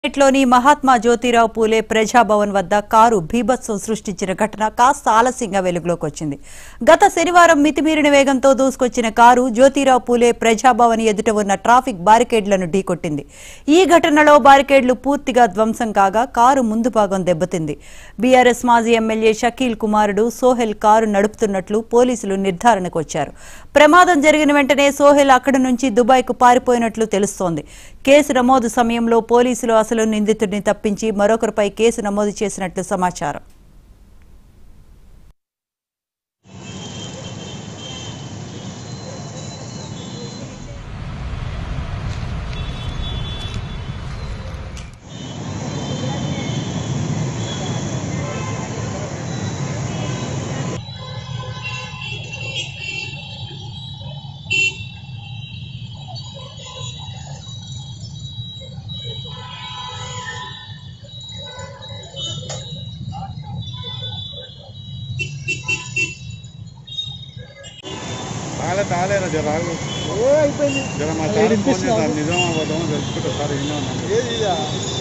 లోని మహాత్మా జ్యోతిరావు పూలే ప్రజాభవన్ వద్ద కారు భీభత్సం సృష్టించిన ఘటన కాస్త ఆలస్యంగా వెలుగులోకి వచ్చింది గత శనివారం మితిమీరిన వేగంతో దూసుకొచ్చిన కారు జ్యోతిరావు పూలే ప్రజాభవన్ ఎదుట ఉన్న ట్రాఫిక్ బారికేడ్లను ఢీకొట్టింది ఈ ఘటనలో బారికేడ్లు పూర్తిగా ధ్వంసం కాగా కారు ముందు భాగం దెబ్బతింది బీఆర్ఎస్ మాజీ ఎమ్మెల్యే షకీల్ కుమారుడు సోహెల్ కారు నడుపుతున్నట్లు పోలీసులు నిర్ధారణకు వచ్చారు ప్రమాదం జరిగిన వెంటనే సోహెల్ అక్కడి నుంచి దుబాయ్కు పారిపోయినట్లు తెలుస్తోంది కేసు నమోదు సమయంలో పోలీసులు అసలు నిందితుడిని తప్పించి మరొకరిపై కేసు నమోదు చేసినట్లు సమాచారం తాగలే తాగలేరా జర రాగు ఏ అయిపోయింది జర మా అది సార్ ఫోన్ వినిపిస్తుందా? చేశారు నిజం అబద్ధం తెలుసుకుంటా సార్ ఎన్నో ఉన్నాను ఏది ఇదా